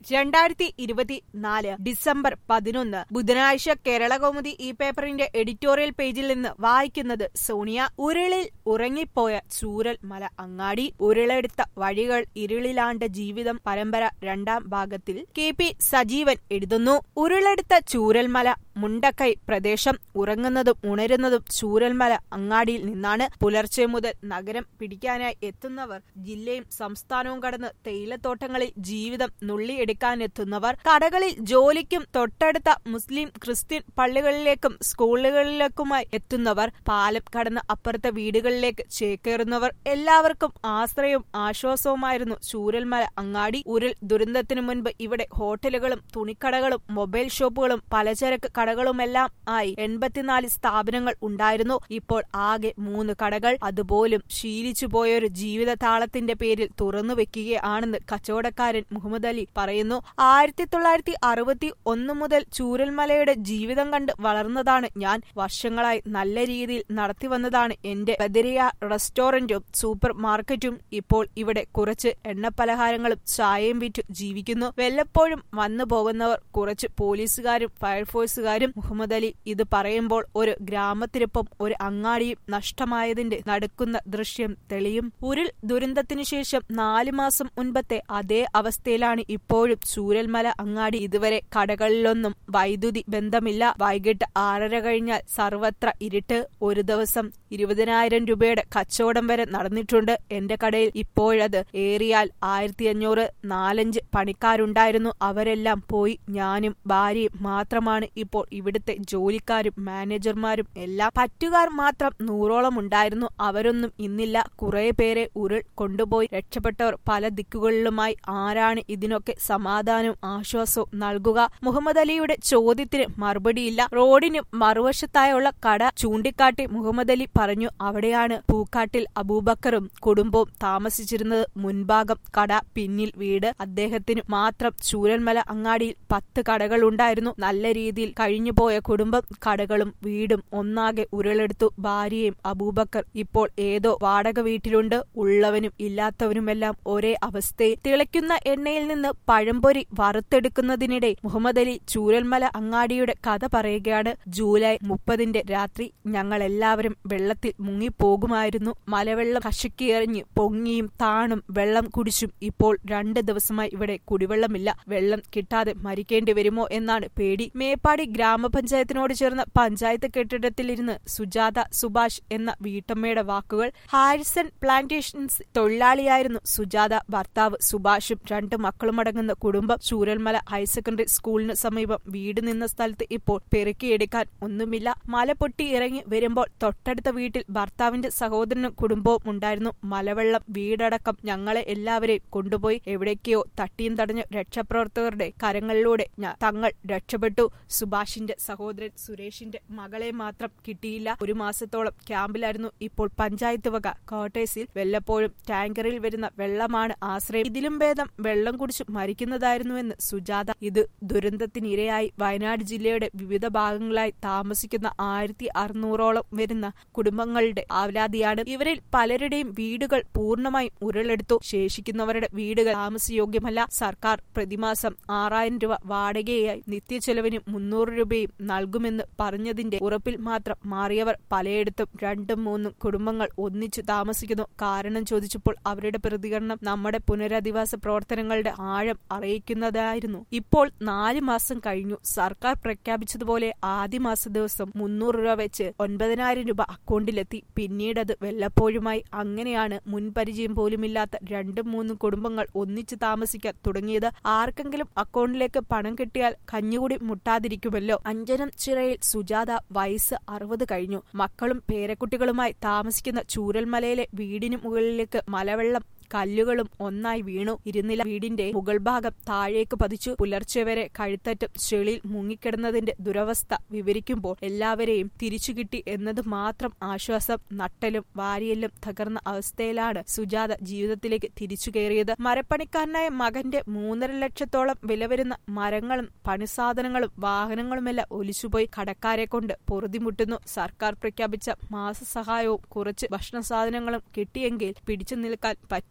രണ്ടായിരത്തി ഇരുപത്തിനാല് ഡിസംബർ പതിനൊന്ന് ബുധനാഴ്ച കേരളകൗമുദി ഈ പേപ്പറിന്റെ എഡിറ്റോറിയൽ പേജിൽ നിന്ന് വായിക്കുന്നത് സോണിയ ഉരുളിൽ ഉറങ്ങിപ്പോയ ചൂരൽ മല അങ്ങാടി ഉരുളെടുത്ത വഴികൾ ഇരുളിലാണ്ട ജീവിതം പരമ്പര രണ്ടാം ഭാഗത്തിൽ കെ പി സജീവൻ എഴുതുന്നു ഉരുളെടുത്ത ചൂരൽമല മുണ്ടക്കൈ പ്രദേശം ഉറങ്ങുന്നതും ഉണരുന്നതും ചൂരൽമല അങ്ങാടിയിൽ നിന്നാണ് പുലർച്ചെ മുതൽ നഗരം പിടിക്കാനായി എത്തുന്നവർ ജില്ലയും സംസ്ഥാനവും കടന്ന് തേയിലത്തോട്ടങ്ങളിൽ ജീവിതം നുള്ളിയെടുക്കാനെത്തുന്നവർ കടകളിൽ ജോലിക്കും തൊട്ടടുത്ത മുസ്ലിം ക്രിസ്ത്യൻ പള്ളികളിലേക്കും സ്കൂളുകളിലേക്കുമായി എത്തുന്നവർ പാലം കടന്ന് അപ്പുറത്തെ വീടുകളിലേക്ക് ചേക്കേറുന്നവർ എല്ലാവർക്കും ആശ്രയവും ആശ്വാസവുമായിരുന്നു ചൂരൽമല അങ്ങാടി ഉരുൾ ദുരന്തത്തിനു മുൻപ് ഇവിടെ ഹോട്ടലുകളും തുണിക്കടകളും മൊബൈൽ ഷോപ്പുകളും പലചരക്ക് കടകളുമെല്ലാം ആയി എൺപത്തിനാല് സ്ഥാപനങ്ങൾ ഉണ്ടായിരുന്നു ഇപ്പോൾ ആകെ മൂന്ന് കടകൾ അതുപോലും ശീലിച്ചു പോയൊരു ജീവിത താളത്തിന്റെ പേരിൽ തുറന്നു വെക്കുകയാണെന്ന് കച്ചവടക്കാരൻ മുഹമ്മദ് അലി പറയുന്നു ആയിരത്തി തൊള്ളായിരത്തി അറുപത്തി ഒന്ന് മുതൽ ചൂരൽമലയുടെ ജീവിതം കണ്ട് വളർന്നതാണ് ഞാൻ വർഷങ്ങളായി നല്ല രീതിയിൽ നടത്തിവന്നതാണ് എന്റെ ബദരിയ റെസ്റ്റോറന്റും സൂപ്പർ മാർക്കറ്റും ഇപ്പോൾ ഇവിടെ കുറച്ച് എണ്ണപ്പലഹാരങ്ങളും ചായയും വിറ്റു ജീവിക്കുന്നു വല്ലപ്പോഴും വന്നു പോകുന്നവർ കുറച്ച് പോലീസുകാരും ഫയർഫോഴ്സുകാരും മുഹമ്മദ് അലി ഇത് പറയുമ്പോൾ ഒരു ഗ്രാമത്തിനൊപ്പം ഒരു അങ്ങാടിയും നഷ്ടമായതിന്റെ നടക്കുന്ന ദൃശ്യം തെളിയും ഉരുൾ ദുരന്തത്തിനു ശേഷം നാലു മാസം മുൻപത്തെ അതേ അവസ്ഥയിലാണ് ഇപ്പോഴും ചൂരൽമല അങ്ങാടി ഇതുവരെ കടകളിലൊന്നും വൈദ്യുതി ബന്ധമില്ല വൈകിട്ട് ആറര കഴിഞ്ഞാൽ സർവത്ര ഇരുട്ട് ഒരു ദിവസം ഇരുപതിനായിരം രൂപയുടെ കച്ചവടം വരെ നടന്നിട്ടുണ്ട് എന്റെ കടയിൽ ഇപ്പോഴത് ഏറിയാൽ ആയിരത്തി അഞ്ഞൂറ് നാലഞ്ച് പണിക്കാരുണ്ടായിരുന്നു അവരെല്ലാം പോയി ഞാനും ഭാര്യയും മാത്രമാണ് ഇപ്പോൾ ഇവിടുത്തെ ജോലിക്കാരും മാനേജർമാരും എല്ലാം പറ്റുകാർ മാത്രം നൂറോളം ഉണ്ടായിരുന്നു അവരൊന്നും ഇന്നില്ല കുറെ പേരെ ഉരുൾ കൊണ്ടുപോയി രക്ഷപ്പെട്ടവർ പല ദിക്കുകളിലുമായി ആരാണ് ഇതിനൊക്കെ സമാധാനവും ആശ്വാസവും നൽകുക മുഹമ്മദ് അലിയുടെ ചോദ്യത്തിന് മറുപടിയില്ല റോഡിന് മറുവശത്തായുള്ള കട ചൂണ്ടിക്കാട്ടി മുഹമ്മദ് അലി പറഞ്ഞു അവിടെയാണ് പൂക്കാട്ടിൽ അബൂബക്കറും കുടുംബവും താമസിച്ചിരുന്നത് മുൻഭാഗം കട പിന്നിൽ വീട് അദ്ദേഹത്തിന് മാത്രം ചൂരന്മല അങ്ങാടിയിൽ പത്ത് കടകളുണ്ടായിരുന്നു നല്ല രീതിയിൽ കഴിഞ്ഞുപോയ കുടുംബം കടകളും വീടും ഒന്നാകെ ഉരുളെടുത്തു ഭാര്യയും അബൂബക്കർ ഇപ്പോൾ ഏതോ വാടക വീട്ടിലുണ്ട് ഉള്ളവനും ഇല്ലാത്തവനുമെല്ലാം ഒരേ അവസ്ഥയിൽ തിളയ്ക്കുന്ന എണ്ണയിൽ നിന്ന് പഴംപൊരി വറുത്തെടുക്കുന്നതിനിടെ മുഹമ്മദ് അലി ചൂരൽമല അങ്ങാടിയുടെ കഥ പറയുകയാണ് ജൂലൈ മുപ്പതിന്റെ രാത്രി ഞങ്ങൾ എല്ലാവരും വെള്ളത്തിൽ മുങ്ങിപ്പോകുമായിരുന്നു മലവെള്ളം കശക്കിയെറിഞ്ഞ് പൊങ്ങിയും താണും വെള്ളം കുടിച്ചും ഇപ്പോൾ രണ്ട് ദിവസമായി ഇവിടെ കുടിവെള്ളമില്ല വെള്ളം കിട്ടാതെ മരിക്കേണ്ടി വരുമോ എന്നാണ് പേടി മേപ്പാടി ഗ്രാമപഞ്ചായത്തിനോട് ചേർന്ന പഞ്ചായത്ത് കെട്ടിടത്തിലിരുന്ന് സുജാത സുഭാഷ് എന്ന വീട്ടമ്മയുടെ വാക്കുകൾ ഹാരിസൺ പ്ലാന്റേഷൻസ് തൊഴിലാളിയായിരുന്നു സുജാത ഭർത്താവ് സുഭാഷും രണ്ട് മക്കളുമടങ്ങുന്ന കുടുംബം ചൂരൽമല ഹയർ സെക്കൻഡറി സ്കൂളിന് സമീപം വീട് നിന്ന സ്ഥലത്ത് ഇപ്പോൾ പെറുക്കിയെടുക്കാൻ ഒന്നുമില്ല മല പൊട്ടി ഇറങ്ങി വരുമ്പോൾ തൊട്ടടുത്ത വീട്ടിൽ ഭർത്താവിന്റെ സഹോദരനും കുടുംബവും ഉണ്ടായിരുന്നു മലവെള്ളം വീടടക്കം ഞങ്ങളെ എല്ലാവരെയും കൊണ്ടുപോയി എവിടേക്കോ തട്ടിയും തടഞ്ഞു രക്ഷാപ്രവർത്തകരുടെ കരങ്ങളിലൂടെ തങ്ങൾ രക്ഷപ്പെട്ടു സുഭാഷിന്റെ സഹോദരൻ സുരേഷിന്റെ മകളെ മാത്രം കിട്ടിയില്ല ഒരു മാസത്തോളം ക്യാമ്പിലായിരുന്നു ഇപ്പോൾ പഞ്ചായത്ത് വക ക്വാർട്ടേഴ്സിൽ വല്ലപ്പോഴും ടാങ്കറിൽ വരുന്ന വെള്ളമാണ് ആശ്രയം ഇതിലും ഭേദം വെള്ളം കുടിച്ച് മരിക്കുന്നതായിരുന്നുവെന്ന് സുജാത ഇത് ദുരന്തത്തിനിരയായി വയനാട് ജില്ലയുടെ വിവിധ ഭാഗങ്ങളായി താമസിക്കുന്ന ആയിരത്തി അറുന്നൂറോളം വരുന്ന കുടുംബങ്ങളുടെ ആവലാതിയാണ് ഇവരിൽ പലരുടെയും വീടുകൾ പൂർണ്ണമായും ഉരുളെടുത്തു ശേഷിക്കുന്നവരുടെ വീടുകൾ താമസയോഗ്യമല്ല സർക്കാർ പ്രതിമാസം ആറായിരം രൂപ വാടകയായി നിത്യച്ചെലവിന് മുന്നൂറ് രൂപയും നൽകുമെന്ന് പറഞ്ഞതിന്റെ ഉറപ്പിൽ മാത്രം മാറിയവർ പലയിടത്തും രണ്ടും മൂന്നും കുടുംബങ്ങൾ ഒന്നിച്ചു താമസിക്കുന്നു കാരണം ചോദിച്ചപ്പോൾ അവരുടെ പ്രതികരണം നമ്മുടെ പുനരധിവാസ പ്രവർത്തനങ്ങളുടെ ആഴം അറിയിക്കുന്നതായിരുന്നു ഇപ്പോൾ നാല് മാസം കഴിഞ്ഞു സർക്കാർ പ്രഖ്യാപിച്ചതുപോലെ ആദ്യ മാസ ദിവസം മുന്നൂറ് രൂപ വെച്ച് ഒൻപതിനായിരം രൂപ അക്കൗണ്ടിലെത്തി പിന്നീടത് വല്ലപ്പോഴുമായി അങ്ങനെയാണ് മുൻപരിചയം പോലുമില്ലാത്ത രണ്ടും മൂന്നും കുടുംബങ്ങൾ ഒന്നിച്ചു താമസിക്കാൻ തുടങ്ങിയത് ആർക്കെങ്കിലും അക്കൗണ്ടിലേക്ക് പണം കിട്ടിയാൽ കഞ്ഞുകൂടി മുട്ടാതിരിക്കുമല്ലോ അഞ്ജനം ചിറയിൽ സുജാത വയസ്സ് അറുപത് കഴിഞ്ഞു മക്കളും പേരക്കുട്ടികളുമായി താമസിക്കുന്ന ചൂരൽമലയിലെ വീടിന് മുകളിലേക്ക് മലവെള്ളം കല്ലുകളും ഒന്നായി വീണു ഇരുന്നില വീടിന്റെ മുകൾ ഭാഗം താഴേക്ക് പതിച്ചു പുലർച്ചെ വരെ കഴുത്തറ്റം ചെളിയിൽ മുങ്ങിക്കിടന്നതിന്റെ ദുരവസ്ഥ വിവരിക്കുമ്പോൾ എല്ലാവരെയും തിരിച്ചു കിട്ടി എന്നത് മാത്രം ആശ്വാസം നട്ടലും വാരിയെല്ലും തകർന്ന അവസ്ഥയിലാണ് സുജാത ജീവിതത്തിലേക്ക് തിരിച്ചു കയറിയത് മരപ്പണിക്കാരനായ മകന്റെ മൂന്നര ലക്ഷത്തോളം വില വരുന്ന മരങ്ങളും പണിസാധനങ്ങളും വാഹനങ്ങളുമെല്ലാം ഒലിച്ചുപോയി കടക്കാരെ കൊണ്ട് പൊറുതിമുട്ടുന്നു സർക്കാർ പ്രഖ്യാപിച്ച മാസസഹായവും കുറച്ച് ഭക്ഷണ സാധനങ്ങളും കിട്ടിയെങ്കിൽ പിടിച്ചു നിൽക്കാൻ പറ്റും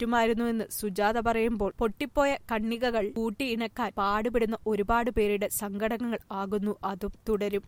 കഴിയുമായിരുന്നുവെന്ന് സുജാത പറയുമ്പോൾ പൊട്ടിപ്പോയ കണ്ണികകൾ കൂട്ടിയിണക്കാൻ പാടുപെടുന്ന ഒരുപാട് പേരുടെ സങ്കടങ്ങൾ ആകുന്നു അതും തുടരും